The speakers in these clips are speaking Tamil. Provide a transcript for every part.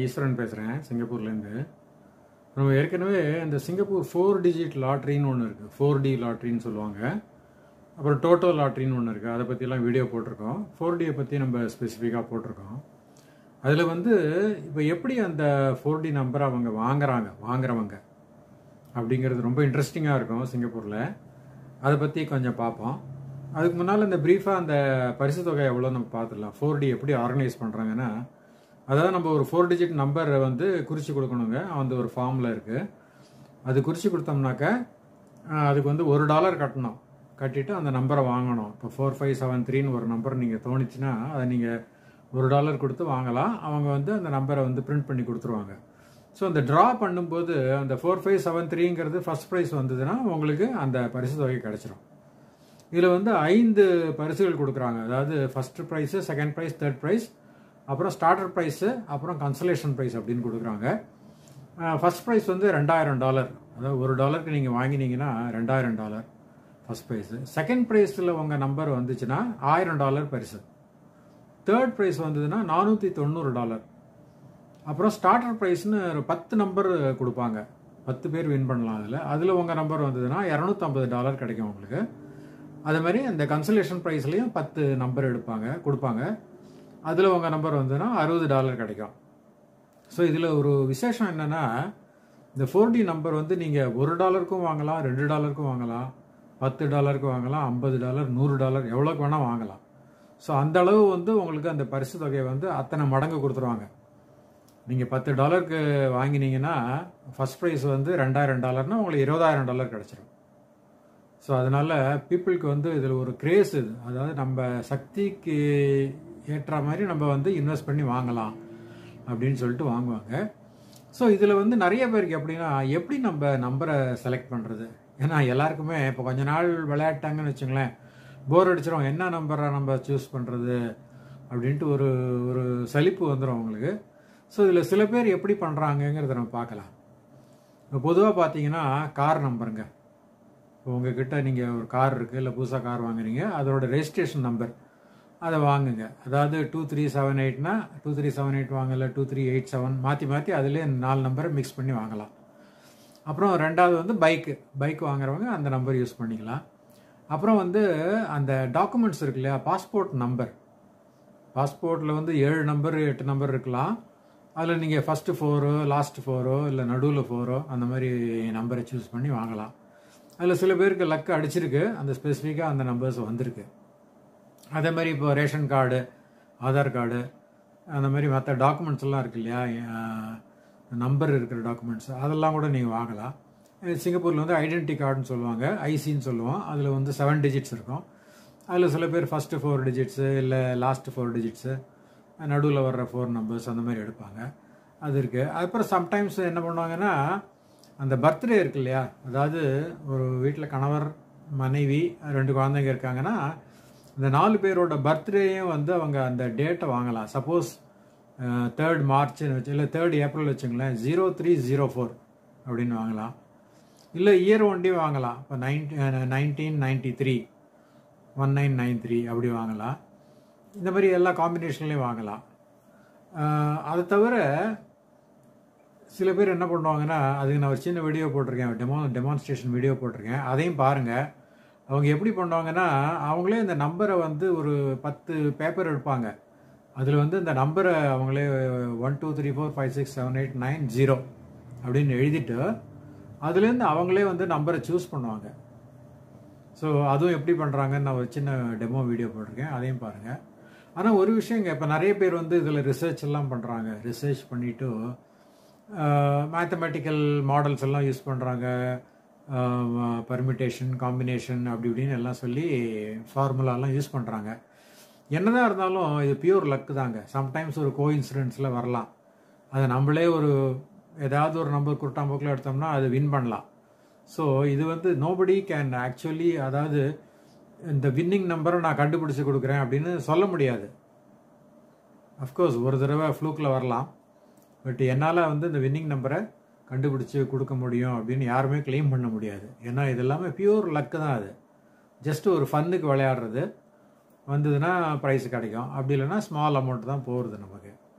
ஈஸ்வரன் பேசுகிறேன் சிங்கப்பூர்லேருந்து நம்ம ஏற்கனவே இந்த சிங்கப்பூர் ஃபோர் டிஜிட் லாட்ரின்னு ஒன்று இருக்குது ஃபோர் டி லாட்ரின்னு சொல்லுவாங்க அப்புறம் டோட்டோ லாட்ரின்னு ஒன்று இருக்குது அதை பற்றிலாம் வீடியோ போட்டிருக்கோம் ஃபோர் டியை பற்றி நம்ம ஸ்பெசிஃபிக்காக போட்டிருக்கோம் அதில் வந்து இப்போ எப்படி அந்த ஃபோர் டி நம்பரை அவங்க வாங்குறாங்க வாங்குறவங்க அப்படிங்கிறது ரொம்ப இன்ட்ரெஸ்டிங்காக இருக்கும் சிங்கப்பூரில் அதை பற்றி கொஞ்சம் பார்ப்போம் அதுக்கு முன்னால் இந்த ப்ரீஃபாக அந்த பரிசு தொகை எவ்வளோ நம்ம பார்த்துடலாம் ஃபோர் டி எப்படி ஆர்கனைஸ் பண்ணுறாங்கன்னா அதாவது நம்ம ஒரு ஃபோர் டிஜிட் நம்பரை வந்து குறித்து கொடுக்கணுங்க அந்த ஒரு ஃபார்மில் இருக்குது அது குறித்து கொடுத்தோம்னாக்க ஆஹ், அதுக்கு வந்து ஒரு டாலர் கட்டணும் கட்டிட்டு அந்த நம்பரை வாங்கணும் இப்போ ஃபோர் ஃபைவ் செவன் த்ரீன்னு ஒரு நம்பர் நீங்கள் தோணுச்சுன்னா அதை நீங்கள் ஒரு டாலர் கொடுத்து வாங்கலாம் அவங்க வந்து அந்த நம்பரை வந்து பிரிண்ட் பண்ணி கொடுத்துருவாங்க ஸோ அந்த ட்ரா பண்ணும்போது அந்த ஃபோர் ஃபைவ் செவன் த்ரீங்கிறது ஃபர்ஸ்ட் ப்ரைஸ் வந்ததுன்னா உங்களுக்கு அந்த பரிசு தொகை கிடைச்சிரும் இதில் வந்து ஐந்து பரிசுகள் கொடுக்குறாங்க அதாவது first prize second prize third prize அப்புறம் ஸ்டார்டர் ப்ரைஸு அப்புறம் கன்சலேஷன் ப்ரைஸ் அப்படின்னு கொடுக்குறாங்க ஃபர்ஸ்ட் ப்ரைஸ் வந்து ரெண்டாயிரம் டாலர் அதாவது ஒரு டாலருக்கு நீங்கள் வாங்கினீங்கன்னா ரெண்டாயிரம் டாலர் ஃபர்ஸ்ட் ப்ரைஸு செகண்ட் ப்ரைஸில் உங்கள் நம்பர் வந்துச்சுன்னா ஆயிரம் டாலர் பரிசு தேர்ட் ப்ரைஸ் வந்ததுன்னா நானூற்றி தொண்ணூறு டாலர் அப்புறம் ஸ்டார்டர் ப்ரைஸ்னு ஒரு பத்து நம்பர் கொடுப்பாங்க பத்து பேர் வின் பண்ணலாம் அதில் அதில் உங்கள் நம்பர் வந்ததுன்னா இரநூத்தம்பது டாலர் கிடைக்கும் உங்களுக்கு அதே மாதிரி அந்த கன்சலேஷன் ப்ரைஸ்லேயும் பத்து நம்பர் எடுப்பாங்க கொடுப்பாங்க அதில் உங்கள் நம்பர் வந்ததுன்னா அறுபது டாலர் கிடைக்கும் ஸோ இதில் ஒரு விசேஷம் என்னென்னா இந்த ஃபோர் டி நம்பர் வந்து நீங்கள் ஒரு டாலருக்கும் வாங்கலாம் ரெண்டு டாலருக்கும் வாங்கலாம் பத்து டாலருக்கு வாங்கலாம் ஐம்பது டாலர் நூறு டாலர் எவ்வளோக்கு வேணால் வாங்கலாம் ஸோ அந்த அளவு வந்து உங்களுக்கு அந்த பரிசு தொகையை வந்து அத்தனை மடங்கு கொடுத்துருவாங்க நீங்கள் பத்து டாலருக்கு வாங்கினீங்கன்னா ஃபர்ஸ்ட் ப்ரைஸ் வந்து ரெண்டாயிரம் டாலர்னா உங்களுக்கு இருபதாயிரம் டாலர் கிடச்சிரும் ஸோ அதனால் பீப்புளுக்கு வந்து இதில் ஒரு கிரேஸ் இது அதாவது நம்ம சக்திக்கு ஏற்ற மாதிரி நம்ம வந்து இன்வெஸ்ட் பண்ணி வாங்கலாம் அப்படின்னு சொல்லிட்டு வாங்குவாங்க ஸோ இதில் வந்து நிறைய பேருக்கு எப்படின்னா எப்படி நம்ம நம்பரை செலக்ட் பண்ணுறது ஏன்னா எல்லாருக்குமே இப்போ கொஞ்ச நாள் விளையாட்டாங்கன்னு வச்சுங்களேன் போர் அடிச்சிடும் என்ன நம்பரை நம்ம சூஸ் பண்ணுறது அப்படின்ட்டு ஒரு ஒரு சலிப்பு வந்துடும் அவங்களுக்கு ஸோ இதில் சில பேர் எப்படி பண்ணுறாங்கங்கிறத நம்ம பார்க்கலாம் இப்போ பொதுவாக பார்த்தீங்கன்னா கார் நம்பருங்க இப்போ உங்ககிட்ட நீங்கள் ஒரு கார் இருக்குது இல்லை புதுசாக கார் வாங்குறீங்க அதோட ரெஜிஸ்ட்ரேஷன் நம்பர் அதை வாங்குங்க அதாவது டூ த்ரீ செவன் எயிட்னா டூ த்ரீ செவன் எயிட் வாங்கல டூ த்ரீ எயிட் செவன் மாற்றி மாற்றி அதிலே நாலு நம்பரை மிக்ஸ் பண்ணி வாங்கலாம் அப்புறம் ரெண்டாவது வந்து பைக்கு பைக் வாங்குறவங்க அந்த நம்பர் யூஸ் பண்ணிக்கலாம் அப்புறம் வந்து அந்த டாக்குமெண்ட்ஸ் இருக்கு இல்லையா பாஸ்போர்ட் நம்பர் பாஸ்போர்ட்டில் வந்து ஏழு நம்பர் எட்டு நம்பர் இருக்கலாம் அதில் நீங்கள் ஃபஸ்ட்டு ஃபோரோ லாஸ்ட் ஃபோரோ இல்லை நடுவில் ஃபோரோ அந்த மாதிரி நம்பரை சூஸ் பண்ணி வாங்கலாம் அதில் சில பேருக்கு லக்கு அடிச்சிருக்கு அந்த ஸ்பெசிஃபிக்காக அந்த நம்பர்ஸ் வந்திருக்கு அதே மாதிரி இப்போ ரேஷன் கார்டு ஆதார் கார்டு அந்த மாதிரி மற்ற டாக்குமெண்ட்ஸ் எல்லாம் இருக்கு இல்லையா நம்பர் இருக்கிற டாக்குமெண்ட்ஸ் அதெல்லாம் கூட நீங்கள் வாங்கலாம் அஹ் சிங்கப்பூரில் வந்து ஐடென்டி கார்டுன்னு சொல்லுவாங்க ஐசின்னு சொல்லுவோம் அதில் வந்து செவன் டிஜிட்ஸ் இருக்கும் அதில் சில பேர் ஃபஸ்ட்டு ஃபோர் டிஜிட்ஸு இல்லை லாஸ்ட் ஃபோர் டிஜிட்ஸு நடுவில் வர்ற ஃபோர் நம்பர்ஸ் அந்த மாதிரி எடுப்பாங்க அது இருக்குது அப்புறம் சம்டைம்ஸ் என்ன பண்ணுவாங்கன்னா அந்த பர்த்டே இருக்கு இல்லையா அதாவது ஒரு வீட்டில் கணவர் மனைவி ரெண்டு குழந்தைங்க இருக்காங்கன்னா இந்த நாலு பேரோட பர்த்டேயும் வந்து அவங்க அந்த டேட்டை வாங்கலாம் சப்போஸ் தேர்ட் மார்ச்னு வச்சு இல்லை தேர்ட் ஏப்ரல் வச்சுங்களேன் ஜீரோ த்ரீ ஜீரோ ஃபோர் அப்படின்னு வாங்கலாம் இல்லை இயர் ஒன்டி வாங்கலாம் இப்போ ninety nineteen ninety three one nine nine three அப்படி வாங்கலாம் இந்த மாதிரி எல்லா காம்பினேஷன்லேயும் வாங்கலாம் அஹ், அதை தவிர சில பேர் என்ன பண்ணுவாங்கன்னா அதுக்கு நான் ஒரு சின்ன வீடியோ போட்டிருக்கேன் டெமோ டெமான்ஸ்ட்ரேஷன் வீடியோ போட்டிருக்கேன் அதையும் பாருங்கள் அவங்க எப்படி பண்ணுவாங்கன்னா அவங்களே இந்த நம்பரை வந்து ஒரு பத்து பேப்பர் எடுப்பாங்க அதில் வந்து இந்த நம்பரை அவங்களே one two three four five six seven eight nine zero அப்படின்னு எழுதிட்டு அதுலேருந்து அவங்களே வந்து நம்பரை சூஸ் பண்ணுவாங்க ஸோ அதுவும் எப்படி பண்ணுறாங்கன்னு நான் ஒரு சின்ன டெமோ வீடியோ போட்டிருக்கேன் அதையும் பாருங்கள் ஆனால் ஒரு விஷயங்க இப்போ நிறைய பேர் வந்து இதில் ரிசர்ச் எல்லாம் பண்ணுறாங்க ரிசர்ச் பண்ணிவிட்டு மேத்தமெட்டிக்கல் மாடல்ஸ் எல்லாம் யூஸ் பண்ணுறாங்க பர்மிட்டேஷன் காம்பினேஷன் அப்படி இப்படின்னு எல்லாம் சொல்லி ஃபார்முலாலாம் யூஸ் பண்ணுறாங்க என்னதான் இருந்தாலும் இது பியூர் லக்கு தாங்க சம்டைம்ஸ் ஒரு கோ இன்சிடென்ட்ஸில் வரலாம் அதை நம்மளே ஒரு ஏதாவது ஒரு நம்பர் குருட்டாம்போக்கில் எடுத்தோம்னா அது வின் பண்ணலாம் ஸோ இது வந்து நோபடி கேன் ஆக்சுவலி அதாவது இந்த வின்னிங் நம்பரை நான் கண்டுபிடிச்சு கொடுக்குறேன் அப்படின்னு சொல்ல முடியாது அஃப்கோர்ஸ் ஒரு தடவை ஃப்ளூக்கில் வரலாம் பட் என்னால் வந்து இந்த வின்னிங் நம்பரை கண்டுபிடிச்சு கொடுக்க முடியும் அப்படின்னு யாருமே க்ளைம் பண்ண முடியாது ஏன்னா இது எல்லாமே பியூர் லக்கு தான் அது ஜஸ்ட் ஒரு ஃபன்னுக்கு விளையாடுறது வந்ததுன்னா ப்ரைஸ் கிடைக்கும் அப்படி இல்லைன்னா ஸ்மால் அமௌண்ட் தான் போகிறது நமக்கு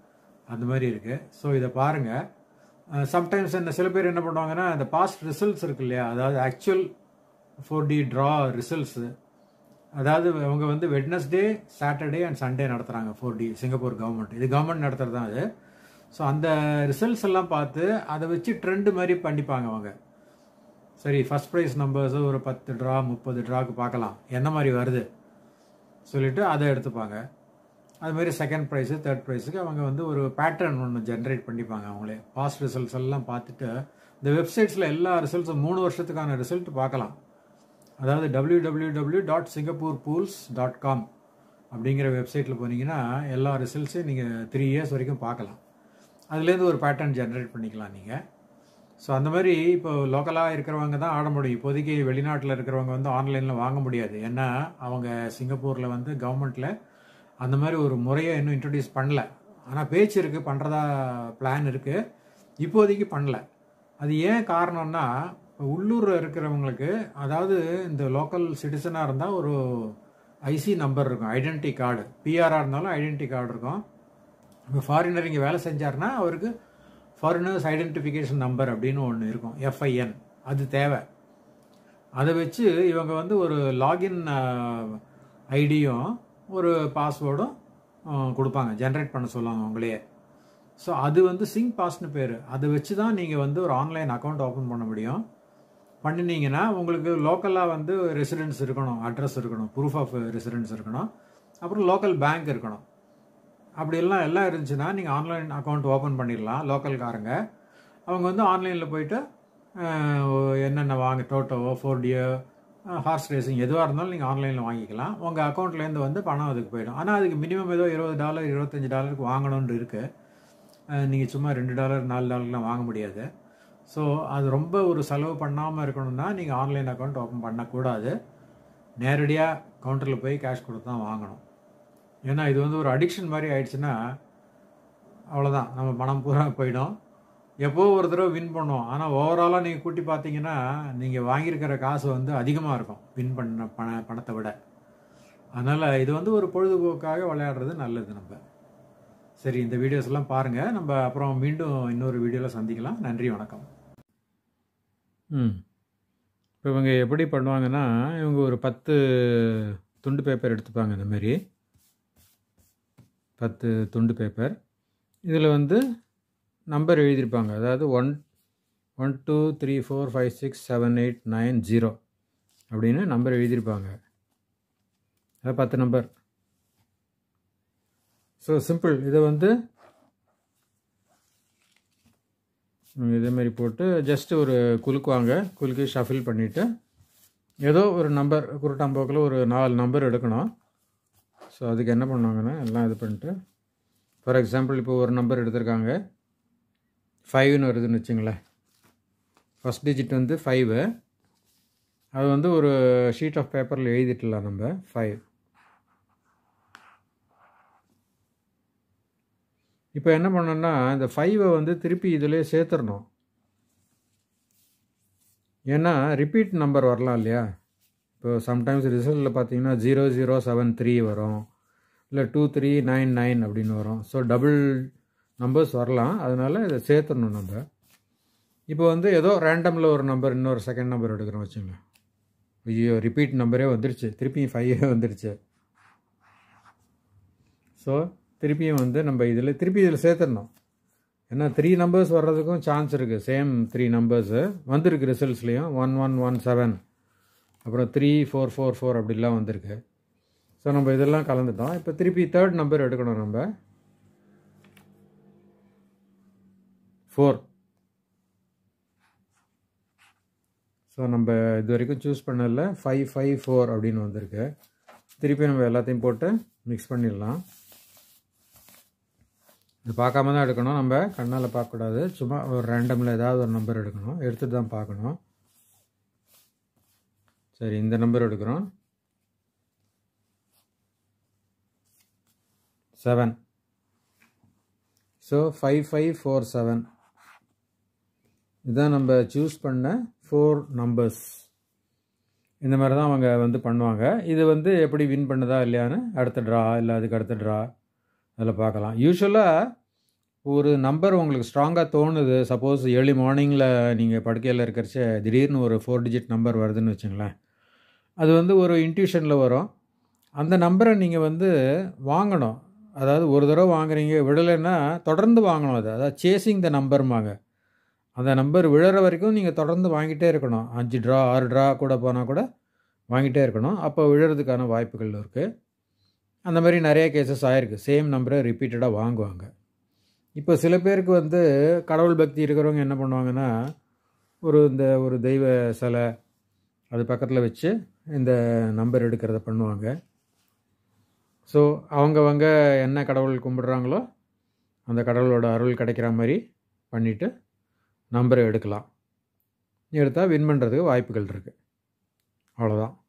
அந்த மாதிரி இருக்குது ஸோ இதை பாருங்கள் சம்டைம்ஸ் என்ன சில பேர் என்ன பண்ணுவாங்கன்னா இந்த பாஸ்ட் ரிசல்ட்ஸ் இருக்கு இல்லையா அதாவது actual four D draw results அதாவது அவங்க வந்து வெட்னஸ்டே சாட்டர்டே அண்ட் சண்டே நடத்துகிறாங்க ஃபோர் டி சிங்கப்பூர் கவர்மெண்ட் இது கவர்மெண்ட் நடத்துறது தான் அது ஸோ அந்த ரிசல்ட்ஸ் எல்லாம் பார்த்து அதை வச்சு ட்ரெண்டு மாதிரி பண்ணிப்பாங்க அவங்க சரி ஃபஸ்ட் ப்ரைஸ் நம்பர்ஸு ஒரு பத்து ட்ரா முப்பது ட்ராக்கு பார்க்கலாம் என்ன மாதிரி வருது சொல்லிவிட்டு அதை எடுத்துப்பாங்க அதுமாரி செகண்ட் ப்ரைஸு தேர்ட் ப்ரைஸுக்கு அவங்க வந்து ஒரு பேட்டர்ன் ஒன்று ஜென்ரேட் பண்ணிப்பாங்க அவங்களே பாஸ்ட் ரிசல்ட்ஸ் எல்லாம் பார்த்துட்டு இந்த வெப்சைட்ஸில் எல்லா ரிசல்ட்ஸும் மூணு வருஷத்துக்கான ரிசல்ட் பார்க்கலாம் அதாவது W W W dot Singapore pools dot com அப்படிங்கிற வெப்சைட்டில் போனீங்கன்னா எல்லா ரிசல்ட்ஸையும் நீங்கள் த்ரீ இயர்ஸ் வரைக்கும் பார்க்கலாம் அதுலேருந்து ஒரு பேட்டர்ன் ஜென்ரேட் பண்ணிக்கலாம் நீங்கள் ஸோ அந்த மாதிரி இப்போ லோக்கலாக இருக்கிறவங்க தான் ஆட முடியும் இப்போதைக்கு வெளிநாட்டில் இருக்கிறவங்க வந்து ஆன்லைனில் வாங்க முடியாது ஏன்னா அவங்க சிங்கப்பூரில் வந்து கவர்மெண்ட்டில் அந்த மாதிரி ஒரு முறையை இன்னும் இன்ட்ரடியூஸ் பண்ணல ஆனால் பேச்சு இருக்குது பண்ணுறதா பிளான் இருக்குது இப்போதைக்கு பண்ணல அது ஏன் காரணம்னா இப்போ உள்ளூரில் இருக்கிறவங்களுக்கு அதாவது இந்த லோக்கல் சிட்டிசனாக இருந்தால் ஒரு ஐசி நம்பர் இருக்கும் ஐடென்டி கார்டு பிஆராக இருந்தாலும் ஐடென்டி கார்டு இருக்கும் இப்போ ஃபாரினர் இங்கே வேலை செஞ்சார்னா அவருக்கு ஃபாரினர்ஸ் ஐடென்டிஃபிகேஷன் நம்பர் அப்படின்னு ஒன்று இருக்கும் எஃப்ஐஎன் அது தேவை அதை வச்சு இவங்க வந்து ஒரு லாகின் ஐடியும் ஒரு பாஸ்வேர்டும் கொடுப்பாங்க ஜென்ரேட் பண்ண சொல்லுவாங்க அவங்களே ஸோ அது வந்து சிங் பாஸ்னு பேர் அதை வச்சு தான் நீங்கள் வந்து ஒரு ஆன்லைன் அக்கௌண்ட் ஓப்பன் பண்ண முடியும் பண்ணினீங்கன்னா உங்களுக்கு லோக்கலாக வந்து ரெசிடென்ஸ் இருக்கணும் அட்ரஸ் இருக்கணும் ப்ரூஃப் ஆஃப் ரெசிடென்ஸ் இருக்கணும் அப்புறம் லோக்கல் பேங்க் இருக்கணும் அப்படி எல்லாம் எல்லாம் இருந்துச்சுன்னா நீங்கள் ஆன்லைன் அக்கௌண்ட் ஓப்பன் பண்ணிடலாம் லோக்கல்காரங்க அவங்க வந்து ஆன்லைனில் போயிட்டு என்னென்ன வாங்க டோட்டோவோ ஃபோர்டியோ ஹார்ஸ் ரேசிங் எதுவாக இருந்தாலும் நீங்கள் ஆன்லைனில் வாங்கிக்கலாம் உங்கள் அக்கௌண்ட்லேருந்து வந்து பணம் அதுக்கு போயிடும் ஆனால் அதுக்கு மினிமம் ஏதோ இருபது டாலர் இருபத்தஞ்சி டாலருக்கு வாங்கணும்னு இருக்குது நீங்கள் சும்மா ரெண்டு டாலர் நாலு டாலர்லாம் வாங்க முடியாது ஸோ அது ரொம்ப ஒரு செலவு பண்ணாமல் இருக்கணும்னா நீங்கள் ஆன்லைன் அக்கௌண்ட் ஓப்பன் பண்ணக்கூடாது நேரடியாக கவுண்டரில் போய் கேஷ் கொடுத்து தான் வாங்கணும் ஏன்னா இது வந்து ஒரு அடிக்ஷன் மாதிரி ஆயிடுச்சுன்னா அவ்வளோதான் நம்ம பணம் பூரா போயிடும் எப்போ ஒரு தடவை வின் பண்ணுவோம் ஆனால் ஓவராலாக நீங்கள் கூட்டி பார்த்தீங்கன்னா நீங்கள் வாங்கியிருக்கிற காசு வந்து அதிகமாக இருக்கும் வின் பண்ண பண பணத்தை விட அதனால் இது வந்து ஒரு பொழுதுபோக்காக விளையாடுறது நல்லது நம்ம சரி இந்த வீடியோஸ் எல்லாம் பாருங்கள் நம்ம அப்புறம் மீண்டும் இன்னொரு வீடியோவில் சந்திக்கலாம் நன்றி வணக்கம் ம் இப்போ இவங்க எப்படி பண்ணுவாங்கன்னா இவங்க ஒரு பத்து துண்டு பேப்பர் எடுத்துப்பாங்க இந்த மாதிரி பத்து துண்டு பேப்பர் இதில் வந்து நம்பர் எழுதியிருப்பாங்க அதாவது one one two three four five six seven eight nine zero அப்படின்னு நம்பர் எழுதியிருப்பாங்க அதாவது பத்து நம்பர் ஸோ சிம்பிள் இதை வந்து இதே மாதிரி போட்டு ஜஸ்ட் ஒரு குலுக்குவாங்க குலுக்கி ஷஃபில் பண்ணிவிட்டு ஏதோ ஒரு நம்பர் குருட்டாம்போக்கில் ஒரு நாலு நம்பர் எடுக்கணும் ஸோ அதுக்கு என்ன பண்ணுவாங்கன்னா எல்லாம் இது பண்ணிட்டு ஃபார் எக்ஸாம்பிள் இப்போ ஒரு நம்பர் எடுத்திருக்காங்க ஃபைவ்னு வருதுன்னு வச்சுங்களேன் ஃபஸ்ட் டிஜிட் வந்து ஃபைவு அது வந்து ஒரு ஷீட் ஆஃப் பேப்பரில் எழுதிட்டுலாம் நம்ம ஃபைவ் இப்போ என்ன பண்ணோன்னா இந்த ஃபைவை வந்து திருப்பி இதிலே சேர்த்துடணும் ஏன்னா ரிப்பீட் நம்பர் வரலாம் இல்லையா இப்போ சம்டைம்ஸ் ரிசல்ட்டில் பார்த்தீங்கன்னா ஜீரோ ஜீரோ செவன் த்ரீ வரும் இல்லை டூ த்ரீ நைன் நைன் அப்படின்னு வரும் ஸோ டபுள் நம்பர்ஸ் வரலாம் அதனால் இதை சேர்த்துடணும் நம்ம இப்போ வந்து ஏதோ ரேண்டமில் ஒரு நம்பர் இன்னொரு செகண்ட் நம்பர் எடுக்கிறோம் வச்சுங்களேன் ஐயோ ரிப்பீட் நம்பரே வந்துருச்சு திருப்பியும் ஃபைவே வந்துருச்சு ஸோ திருப்பியும் வந்து நம்ம இதில் திருப்பி இதில் சேர்த்துடணும் ஏன்னா த்ரீ நம்பர்ஸ் வர்றதுக்கும் சான்ஸ் இருக்குது சேம் த்ரீ நம்பர்ஸு வந்திருக்கு ரிசல்ட்ஸ்லேயும் ஒன் ஒன் ஒன் செவன் அப்புறம் த்ரீ ஃபோர் ஃபோர் ஃபோர் அப்படிலாம் வந்திருக்கு ஸோ நம்ம இதெல்லாம் கலந்துட்டோம் இப்போ திருப்பி தேர்ட் நம்பர் எடுக்கணும் நம்ம ஃபோர் ஸோ நம்ம இது வரைக்கும் சூஸ் பண்ணதில் ஃபைவ் ஃபைவ் ஃபோர் அப்படின்னு வந்திருக்கு திருப்பி நம்ம எல்லாத்தையும் போட்டு மிக்ஸ் பண்ணிடலாம் இது பார்க்காம தான் எடுக்கணும் நம்ம கண்ணால் பார்க்கக்கூடாது சும்மா ஒரு ரேண்டமில் ஏதாவது ஒரு நம்பர் எடுக்கணும் எடுத்துகிட்டு தான் பார்க்கணும் சரி இந்த நம்பர் எடுக்கிறோம் seven so five five four seven இதுதான் நம்ம சூஸ் பண்ண ஃபோர் நம்பர்ஸ் இந்த மாதிரி தான் அவங்க வந்து பண்ணுவாங்க இது வந்து எப்படி வின் பண்ணுதா இல்லையான்னு அடுத்த ட்ரா இல்லை அதுக்கு அடுத்த ட்ரா அதில் பார்க்கலாம் யூஸ்வலாக ஒரு நம்பர் உங்களுக்கு ஸ்ட்ராங்காக தோணுது சப்போஸ் ஏர்லி மார்னிங்கில் நீங்கள் படுக்கையில் இருக்கிறச்ச திடீர்னு ஒரு ஃபோர் டிஜிட் நம்பர் வருதுன்னு வச்சுங்களேன் அது வந்து ஒரு இன்ட்யூஷனில் வரும் அந்த நம்பரை நீங்கள் வந்து வாங்கணும் அதாவது ஒரு தடவை வாங்குறீங்க விடலைன்னா தொடர்ந்து வாங்கணும் அது அதாவது சேசிங் த நம்பர்மாங்க அந்த நம்பர் விழுற வரைக்கும் நீங்கள் தொடர்ந்து வாங்கிட்டே இருக்கணும் அஞ்சு ட்ரா ஆறு ட்ரா கூட போனால் கூட வாங்கிட்டே இருக்கணும் அப்போ விழுறதுக்கான வாய்ப்புகள் இருக்குது அந்த மாதிரி நிறைய கேசஸ் ஆயிருக்கு சேம் நம்பரை ரிப்பீட்டடாக வாங்குவாங்க இப்போ சில பேருக்கு வந்து கடவுள் பக்தி இருக்கிறவங்க என்ன பண்ணுவாங்கன்னா ஒரு இந்த ஒரு தெய்வ சிலை அது பக்கத்தில் வச்சு இந்த நம்பர் எடுக்கிறத பண்ணுவாங்க ஸோ அவங்கவங்க என்ன கடவுள் கும்பிடுறாங்களோ அந்த கடவுளோட அருள் கிடைக்கிற மாதிரி பண்ணிவிட்டு நம்பரை எடுக்கலாம் எடுத்தால் வின் பண்ணுறதுக்கு வாய்ப்புகள் இருக்குது அவ்வளோதான்